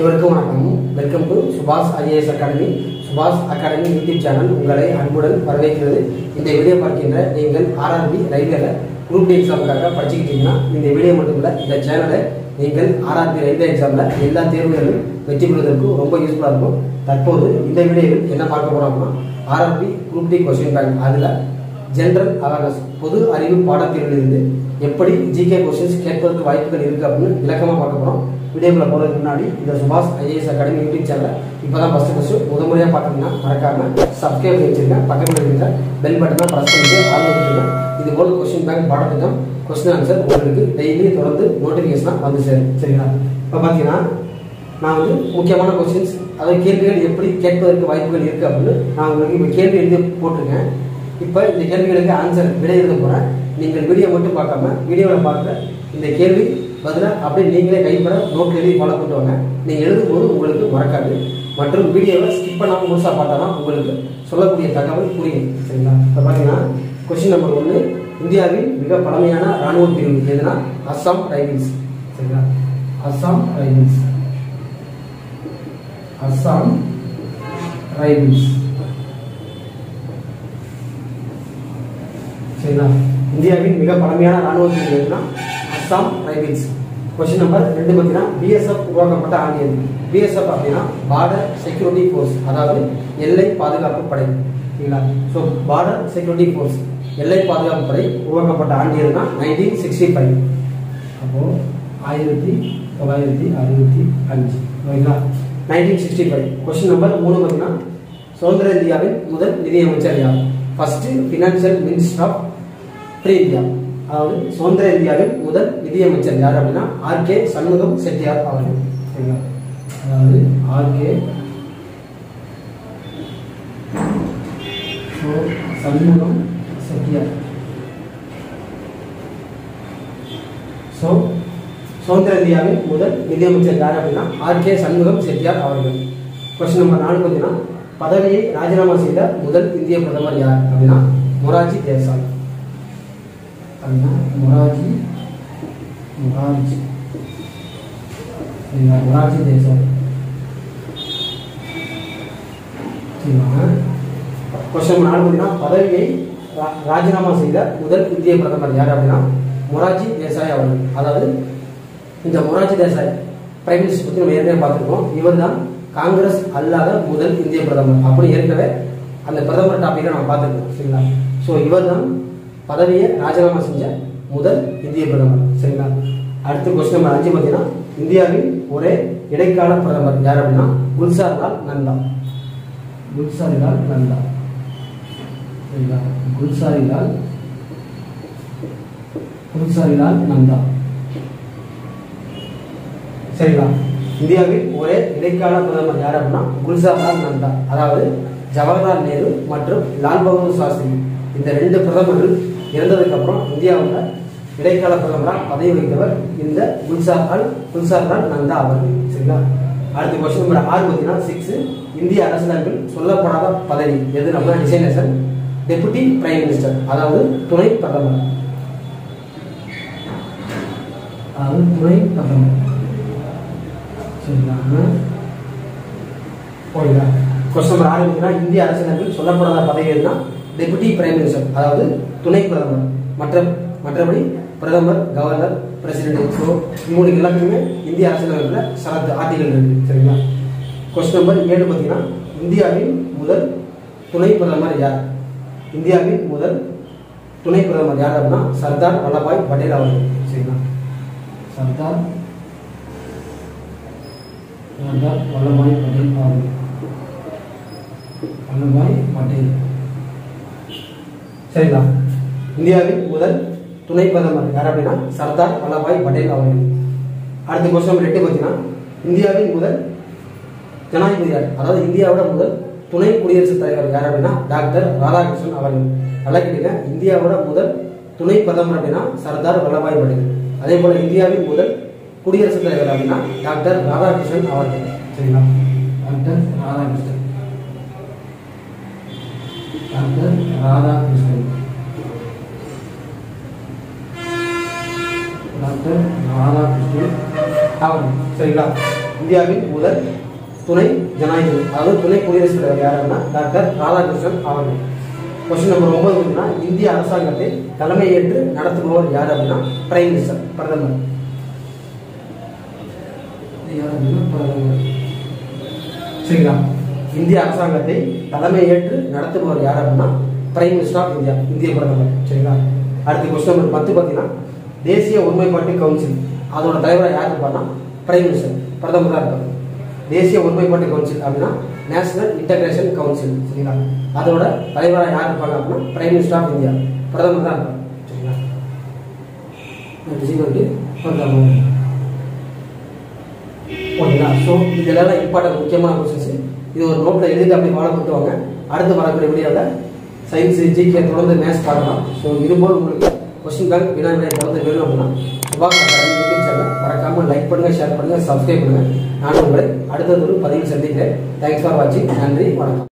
அனைவருக்கும் வணக்கம் welcome to Subash IAS academy Subash academy YouTube channel உங்களை அன்புடன் வரவேற்கிறது இந்த வீடியோ பார்க்கின்ற நீங்கள் ஆர்ஆர்பி ரயில்வேல குரூப் டி எக்ஸாமுக்காக படிச்சுக்கிட்டீங்கன்னா இந்த வீடியோ மட்டும் இல்லை இந்த சேனலை நீங்கள் ஆர்ஆர்பி ரயில்வே எக்ஸாமில் எல்லா தேர்வுகளிலும் வெற்றி பெறுவதற்கு ரொம்ப யூஸ்ஃபுல்லாக இருக்கும் தற்போது இந்த வீடியோவில் என்ன பார்க்க போகிறோம்னா RRB group D question bank அதில் ஜெனரல் அவேர்னஸ் பொது அறிவு பாடப்பிரிவிலிருந்து எப்படி ஜிகே கொஸ்டின்ஸ் கேட்பதற்கு வாய்ப்புகள் இருக்கு அப்படின்னு விளக்கமாக பார்க்க போகிறோம் வீடியோக்குள்ள போகிறதுக்கு முன்னாடி இந்த சுபாஷ் ஐஏஎஸ் அகாடமி யூடியூப் சேனலை இப்போ தான் ஃபஸ்ட்டு ஃபஸ்ட்டு முத முறையாக பார்க்குறீங்கன்னா மறக்காம சப்ஸ்கிரைப் பண்ணி வச்சிருங்க பக்கத்தில் இருக்கிற பெல் பட்டனை ப்ரெஸ் பண்ணிட்டு ஆல் வச்சுருங்க இது போல கொஸ்டின் பேங்க் பாடத்திட்டம் கொஸ்டின் ஆன்சர் உங்களுக்கு டெய்லி தொடர்ந்து நோட்டிஃபிகேஷனாக வந்து சேரும் சரிங்களா இப்போ பார்த்தீங்கன்னா நான் வந்து முக்கியமான கொஸ்டின்ஸ் அதாவது கேள்விகள் எப்படி கேட்பதற்கு வாய்ப்புகள் இருக்குது அப்படின்னு நான் உங்களுக்கு இப்போ கேள்வி எழுதி போட்டிருக்கேன் இப்போ இந்த கேள்விகளுக்கு ஆன்சர் விடை எழுத போகிறேன் நீங்கள் வீடியோ மட்டும் பார்க்காம வீடியோவில் பார்க்குற இந்த கேள்வி பதிலாக அப்படியே நீங்களே கைப்பட நோட் எழுதி ஃபாலோ பண்ணிட்டு வாங்க நீங்கள் எழுதும்போது உங்களுக்கு மறக்காது மற்றும் வீடியோவை ஸ்கிப் பண்ணாமல் முழுசாக பார்த்தா தான் உங்களுக்கு சொல்லக்கூடிய தகவல் புரியும் சரிங்களா இப்போ பார்த்தீங்கன்னா கொஸ்டின் நம்பர் ஒன்று இந்தியாவின் மிக பழமையான ராணுவ பிரிவு எதுனா அஸ்ஸாம் ரைபிள்ஸ் சரிங்களா அஸ்ஸாம் ரைபிள்ஸ் அஸ்ஸாம் ரைபிள்ஸ் சரிங்களா இந்தியாவின் மிக பழமையான ராணுவ பிரிவு எதுனா அஸ்ஸாம் ரைபிள்ஸ் கொஸ்டின் நம்பர் ரெண்டு பார்த்தீங்கன்னா பிஎஸ்எஃப் உருவாக்கப்பட்ட ஆண்டு எது பிஎஸ்எஃப் அப்படின்னா பார்டர் செக்யூரிட்டி ஃபோர்ஸ் அதாவது எல்லை பாதுகாப்பு படை சரிங்களா ஸோ பார்டர் செக்யூரிட்டி ஃபோர்ஸ் எல்லை பாதுகாப்பு படை உருவாக்கப்பட்ட ஆண்டு எதுனா நைன்டீன் சிக்ஸ்டி ஃபைவ் அப்போது ஆயிரத்தி தொள்ளாயிரத்தி அறுபத்தி அஞ்சு ஓகேங்களா nineteen sixty five question number மூணு பார்த்தீங்கன்னா சுதந்திர இந்தியாவின் முதல் நிதியமைச்சர் யார் first financial minister of free India அதாவது சுதந்திர இந்தியாவின் முதல் நிதியமைச்சர் யார் அப்படின்னா ஆர்கே சண்முகம் செட்டியார் அவர்கள் சரிங்களா அதாவது ஆர்கே சண்முகம் செட்டியார் ஸோ சுதந்திர இந்தியாவின் முதல் நிதியமைச்சர் யார் அப்படின்னா ஆர்கே சண்முகம் செட்டியார் அவர்கள் கொஸ்டின் நம்பர் நாலு பார்த்தீங்கன்னா பதவியை ராஜினாமா செய்த முதல் இந்திய பிரதமர் யார் அப்படின்னா மொராஜி தேசாய் அப்படின்னா மொராஜி மொராஜி சரிங்களா மொராஜி தேசாய் சரிங்களா கொஸ்டின் நாலு பார்த்தீங்கன்னா பதவியை ரா- ராஜினாமா செய்த முதல் இந்திய பிரதமர் யார் அப்படின்னா மொராஜி தேசாய் அவர்கள் அதாவது இந்த மொராஜி தேசாய் பிரைம் மினிஸ்டர் பற்றி நம்ம ஏற்கனவே பார்த்துருக்கோம் இவர் தான் காங்கிரஸ் அல்லாத முதல் இந்திய பிரதமர் அப்படி ஏற்கனவே அந்த பிரதமர் டாப்பிக்கை நம்ம பார்த்துருக்கோம் சரிங்களா ஸோ இவர் தான் பதவியை ராஜினாமா செஞ்ச முதல் இந்திய பிரதமர் சரிங்களா அடுத்த கொஸ்டின் நம்பர் அஞ்சு பார்த்தீங்கன்னா இந்தியாவின் ஒரே இடைக்கால பிரதமர் யார் அப்படின்னா குல்சார் லால் நந்தா குல்சாரி லால் நந்தா சரிங்களா குல்சாரி லால் குல்சாரி லால் நந்தா சரிங்களா இந்தியாவில் ஒரே இடைக்கால பிரதமர் யார் அப்படின்னா குல்சார்லால் நந்தா அதாவது ஜவஹர்லால் நேரு மற்றும் லால் பகதூர் சாஸ்திரி இந்த ரெண்டு பிரதமர்கள் இறந்ததுக்கு அப்புறம் இந்தியாவில் இடைக்கால பிரதமராக பதவி வகித்தவர் இந்த குல்சார்லால் குல்சார்லால் நந்தா அவர்கள் சரிங்களா அடுத்த கொஸ்டின் நம்பர் ஆறு பார்த்தீங்கன்னா சிக்ஸ் இந்திய அரசியலமைப்பில் சொல்லப்படாத பதவி எது நம்ம டிசைனேஷன் டெபுட்டி பிரைம் மினிஸ்டர் அதாவது துணை பிரதமர் அதாவது துணை பிரதமர் சரிங்களா போயிடலாம் கொஸ்டின் நம்பர் ஆறு பார்த்தீங்கன்னா இந்திய அரசியலமைப்பில் சொல்லப்படாத பதவி எதுனா டெபுட்டி பிரைம் மினிஸ்டர் அதாவது துணை பிரதமர் மற்ற மற்றபடி பிரதமர் கவர்னர் பிரசிடென்ட் ஸோ இவங்களுக்கு எல்லாத்துக்குமே இந்திய அரசியலமைப்பில் சரத்து ஆர்டிகல் இருக்கு சரிங்களா கொஸ்டின் நம்பர் ஏழு பார்த்தீங்கன்னா இந்தியாவின் முதல் துணை பிரதமர் யார் இந்தியாவின் முதல் துணை பிரதமர் யார் அப்படின்னா சர்தார் வல்லபாய் பட்டேல் அவர்கள் சரிங்களா சர்தார் சர்தார் வல்லபாய் பட்டேல் அவர்கள் வல்லபாய் பட்டேல் சரிங்களா இந்தியாவின் முதல் துணை பிரதமர் யார் அப்படின்னா சர்தார் வல்லபாய் பட்டேல் அவர்கள் அடுத்த கொஸ்டின் நம்பர் எட்டு பார்த்தீங்கன்னா இந்தியாவின் முதல் ஜனாதிபதி யார் அதாவது இந்தியாவோட முதல் துணை குடியரசுத் தலைவர் யார் அப்படின்னா டாக்டர் ராதாகிருஷ்ணன் அவர்கள் நல்லா கேட்டுங்க இந்தியாவோட முதல் துணை பிரதமர் அப்படின்னா சர்தார் வல்லபாய் பட்டேல் அதே போல இந்தியாவின் முதல் குடியரசுத் தலைவர் அப்படின்னா டாக்டர் ராதாகிருஷ்ணன் அவர்கள் சரிங்களா doctor Radhakrishnan doctor Radhakrishnan doctor Radhakrishnan அவர் சரிங்களா இந்தியாவின் முதல் துணை ஜனாதிபதி அதாவது துணை குடியரசுத் தலைவர் யார் அப்படின்னா டாக்டர் ராதாகிருஷ்ணன் அவர்கள் கொஸ்டின் நம்பர் ஒன்பது பார்த்தீங்கன்னா இந்திய அரசாங்கத்தை தலைமையேற்று நடத்துபவர் யார் அப்படின்னா பிரைம் மினிஸ்டர் பிரதமர் இது யார் அப்படின்னா பிரதமர் சரிங்களா இந்திய அரசாங்கத்தை தலைமையேற்று நடத்துபவர் யார் அப்படின்னா பிரைம் மினிஸ்டர் ஆஃப் இந்தியா இந்திய பிரதமர் சரிங்களா அடுத்து கொஸ்டின் நம்பர் பத்து பார்த்தீங்கன்னா தேசிய ஒருமைப்பாட்டு கவுன்சில் அதோட தலைவராக யார் இருப்பார்னா பிரைம் மினிஸ்டர் பிரதமர் தான் இருப்பார் தேசிய ஒருமைப்பாட்டு கவுன்சில் அப்படின்னா நேஷனல் இன்டகிரேஷன் கவுன்சில் சரிங்களா அதோட தலைவராக யார் இருப்பாங்க அப்படின்னா பிரைம் மினிஸ்டர் ஆஃப் இந்தியா பிரதமர் தான் இருப்பார் சரிங்களா விஜய் வந்து பிரதமர் ஓகேங்களா ஸோ இதெல்லாம் இம்பார்ட்டன்ட் முக்கியமான கொஸ்டின்ஸ் இது ஒரு நோட்டில் எழுதி அப்படி ஃபாலோ பண்ணிட்டு வாங்க அடுத்து வரக்கூடிய வீடியோவில் சயின்ஸ் ஜிகே தொடர்ந்து மேத்ஸ் பார்க்கலாம் ஸோ இதுபோல் உங்களுக்கு கொஸ்டின் பேங்க் வினா விடை தொடர்ந்து வேணும் அப்படின்னா சுபாஷ் அகாடமி யூடியூப் சேனல் மறக்காமல் லைக் பண்ணுங்கள் ஷேர் பண்ணுங்கள் சப்ஸ்கிரைப் பண்ணுங்கள் நான் உங்களை அடுத்தது ஒரு பதிவில் சந்திக்கிறேன் தேங்க்ஸ் ஃபார் வாட்சிங் நன்றி வணக்கம்